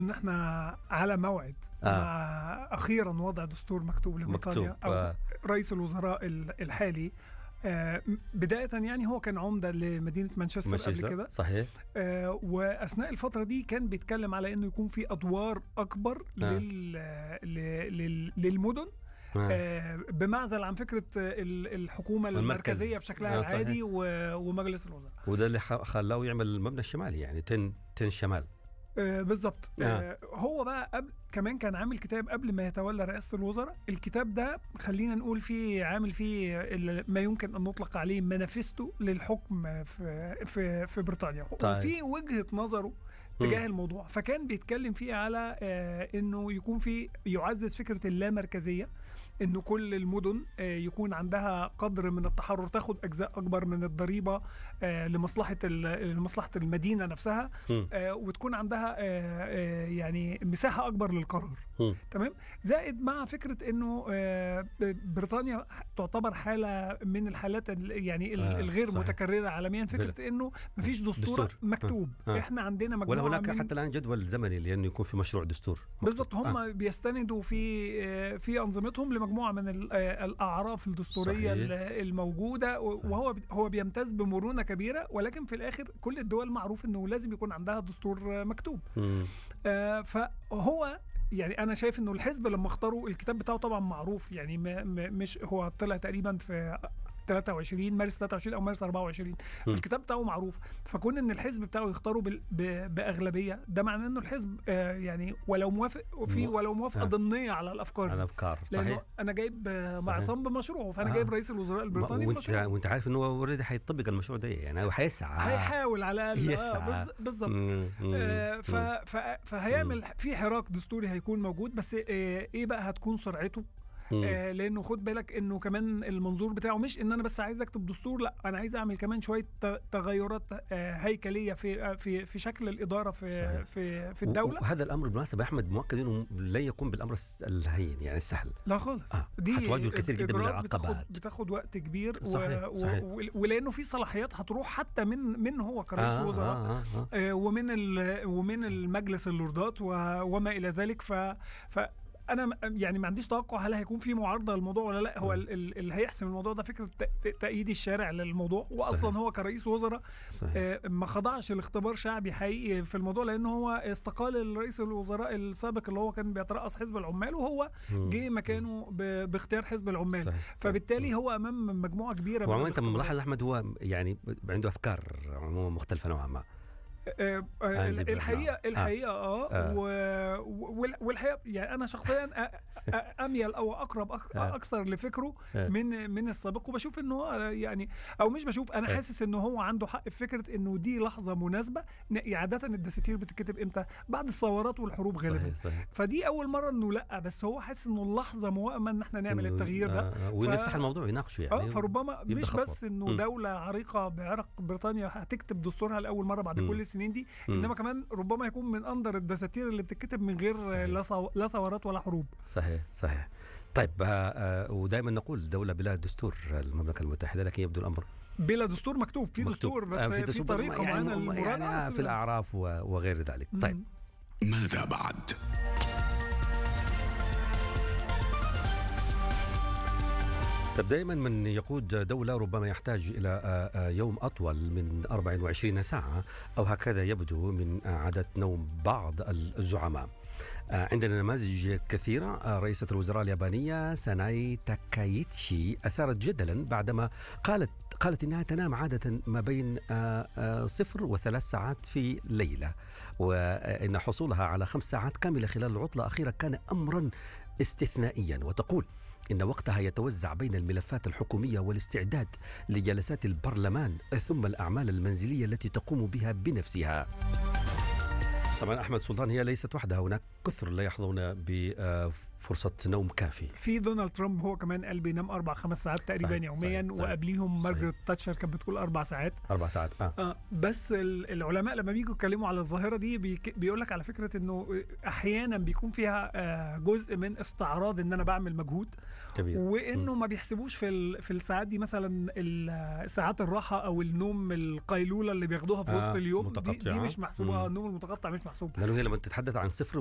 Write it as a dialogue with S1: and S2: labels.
S1: ان احنا على موعد
S2: آه.
S1: مع اخيرا وضع دستور مكتوب لبريطانيا
S2: مكتوب،
S1: او
S2: آه.
S1: رئيس الوزراء ال- الحالي آه، بداية يعني هو كان عمدة لمدينة مانشستر قبل
S2: مانشستر
S1: كده
S2: صحيح
S1: آه، واثناء الفتره دي كان بيتكلم على انه يكون في ادوار اكبر
S2: آه.
S1: لل... ل- لل... للمدن
S2: آه.
S1: آه، بمعزل عن فكره ال- الحكومه
S2: المركز.
S1: المركزيه بشكلها
S2: آه، صحيح.
S1: العادي و- ومجلس الوزراء
S2: وده اللي ح- خلاه يعمل المبنى الشمالي يعني تن تن شمال
S1: آه، بالظبط
S2: آه.
S1: آه، هو بقى قبل كمان كان عامل كتاب قبل ما يتولى رئاسه الوزراء الكتاب ده خلينا نقول فيه عامل فيه ال- ما يمكن ان نطلق عليه مانيفستو للحكم في في في بريطانيا
S2: طيب.
S1: وفي وجهه نظره تجاه الموضوع فكان بيتكلم فيه على آه انه يكون في يعزز فكره اللامركزيه انه كل المدن آه يكون عندها قدر من التحرر تاخد اجزاء اكبر من الضريبه آه لمصلحه ال- لمصلحه المدينه نفسها
S2: مم.
S1: آه وتكون عندها آه آه يعني مساحه اكبر للقرار
S2: مم.
S1: تمام زائد مع فكره انه آه بريطانيا تعتبر حاله من الحالات ال- يعني ال-
S2: آه،
S1: الغير
S2: صحيح.
S1: متكرره عالميا فكره انه مفيش دستور,
S2: دستور.
S1: مكتوب
S2: آه.
S1: احنا عندنا
S2: ولا
S1: مجموعه
S2: هناك
S1: من
S2: حتى الان جدول زمني لانه يكون في مشروع دستور مكتوب.
S1: بالظبط هم
S2: آه.
S1: بيستندوا في آه، في انظمتهم لمجموعه من ال- آه، الاعراف الدستوريه
S2: صحيح.
S1: ال- الموجوده و-
S2: صحيح.
S1: وهو هو بيمتاز بمرونه كبيره ولكن في الاخر كل الدول معروف انه لازم يكون عندها دستور آه، مكتوب
S2: مم.
S1: آه، فهو يعني انا شايف انه الحزب لما اختاروا الكتاب بتاعه طبعا معروف يعني م م مش هو طلع تقريبا في 23 مارس 23 او مارس 24
S2: م.
S1: الكتاب بتاعه معروف فكون ان الحزب بتاعه يختاره بال- ب- باغلبيه ده معناه انه الحزب آه، يعني ولو موافق في
S2: مو-
S1: ولو موافقه
S2: آه.
S1: ضمنيه على الافكار
S2: على
S1: دي
S2: افكار
S1: لانه
S2: صحيح
S1: انا جايب آه،
S2: صحيح.
S1: معصم بمشروعه فانا
S2: آه.
S1: جايب رئيس الوزراء البريطاني
S2: وانت
S1: بمشروعه
S2: وانت عارف انه هو اوريدي حيطبق المشروع ده يعني هو حيسعى
S1: هيحاول على الاقل آه،
S2: يسعى.
S1: بالز- بالظبط
S2: مم. مم.
S1: آه، ف...
S2: مم.
S1: ف... فهيعمل في حراك دستوري هيكون موجود بس آه، ايه بقى هتكون سرعته
S2: مم.
S1: آه لانه خد بالك انه كمان المنظور بتاعه مش ان انا بس عايز اكتب دستور لا انا عايز اعمل كمان شويه ت- تغيرات آه هيكليه في آه في في شكل الاداره في
S2: صحيح.
S1: في في الدوله
S2: وهذا الامر بالمناسبه يا احمد مؤكد انه لن يكون بالامر الس- الهين يعني السهل
S1: لا خالص
S2: آه،
S1: دي
S2: هتواجه الكثير جدا من
S1: إجراءات بتاخد
S2: العقبات.
S1: بتاخد وقت كبير
S2: صحيح،
S1: و...
S2: صحيح.
S1: و... ولانه في صلاحيات هتروح حتى من من هو كرئيس
S2: آه
S1: وزراء
S2: آه آه آه.
S1: آه، ومن ال- ومن المجلس اللوردات و- وما الى ذلك ف ف انا م- يعني ما عنديش توقع هل هيكون في معارضه للموضوع ولا لا هو
S2: مم.
S1: ال- ال- اللي هيحسم الموضوع ده فكره ت- ت- تأييد الشارع للموضوع واصلا
S2: صحيح.
S1: هو كرئيس وزراء
S2: صحيح
S1: آه، ما خضعش لاختبار شعبي حقيقي في الموضوع لان هو استقال رئيس الوزراء السابق اللي هو كان بيترأس حزب العمال وهو
S2: مم.
S1: جه مكانه ب- باختيار حزب العمال
S2: صحيح. صحيح.
S1: فبالتالي هو امام مجموعه كبيره من
S2: وعموما انت
S1: الاختبارات.
S2: ملاحظ احمد هو يعني عنده افكار عموما مختلفه نوعا ما
S1: آه، آه،
S2: عندي بقى.
S1: الحقيقه
S2: آه.
S1: الحقيقه اه,
S2: آه.
S1: و- وال- والحقيقه يعني انا شخصيا أ- أ- اميل او اقرب أك-
S2: آه.
S1: اكثر لفكره
S2: آه.
S1: من من السابق وبشوف انه هو يعني او مش بشوف انا
S2: آه.
S1: حاسس انه هو عنده حق في فكره انه دي لحظه مناسبه ن- عاده الدساتير بتتكتب امتى بعد الثورات والحروب غالبا
S2: صحيح صحيح
S1: فدي اول مره انه لا بس هو حاسس انه اللحظه موائمه ان احنا نعمل
S2: إنه-
S1: التغيير ده
S2: آه آه ونفتح الموضوع يناقشه يعني
S1: اه فربما
S2: يبدأ
S1: مش
S2: خطوة.
S1: بس انه
S2: مم.
S1: دوله عريقه بعرق بريطانيا هتكتب دستورها لاول مره بعد
S2: مم.
S1: كل السنين دي
S2: مم.
S1: انما كمان ربما يكون من اندر الدساتير اللي بتتكتب من غير
S2: صحيح.
S1: لا ثو- لا ثورات ولا حروب
S2: صحيح صحيح طيب آه آه ودائما نقول دولة بلا دستور المملكة المتحدة لكن يبدو الأمر
S1: بلا دستور مكتوب في
S2: مكتوب.
S1: دستور بس
S2: آه،
S1: في,
S2: دستور
S1: طريقه
S2: يعني
S1: معينه
S2: يعني
S1: للمراجعه
S2: آه،
S1: بس
S2: في الأعراف و- وغير ذلك
S1: مم.
S2: طيب
S3: ماذا بعد؟
S2: طيب دائما من يقود دولة ربما يحتاج إلى آه، آه، يوم أطول من 24 ساعة أو هكذا يبدو من آه، عادة نوم بعض الزعماء آه، عندنا نماذج كثيرة آه، رئيسة الوزراء اليابانية ساناي تاكايتشي أثارت جدلا بعدما قالت قالت انها تنام عاده ما بين آه، آه، صفر وثلاث ساعات في ليله وان حصولها على خمس ساعات كامله خلال العطله الاخيره كان امرا استثنائيا وتقول إن وقتها يتوزع بين الملفات الحكومية والاستعداد لجلسات البرلمان ثم الأعمال المنزلية التي تقوم بها بنفسها طبعا أحمد سلطان هي ليست وحدها هناك كثر لا يحظون فرصه نوم كافي
S1: في دونالد ترامب هو كمان قال بينام اربع خمس ساعات تقريبا
S2: صحيح،
S1: يوميا
S2: صحيح، صحيح.
S1: وقبليهم مارجريت تاتشر كانت بتقول اربع ساعات
S2: اربع ساعات اه
S1: آه بس ال- العلماء لما بييجوا يتكلموا على الظاهره دي بيقول لك على فكره انه احيانا بيكون فيها آه جزء من استعراض ان انا بعمل مجهود
S2: كبير
S1: وانه ما بيحسبوش في ال- في الساعات دي مثلا ال- ساعات الراحه او النوم القيلوله اللي بياخدوها في
S2: آه،
S1: وسط اليوم دي, دي
S2: متقطعة.
S1: مش محسوبه
S2: مم.
S1: آه، النوم المتقطع مش محسوب
S2: لانه هي لما تتحدث عن صفر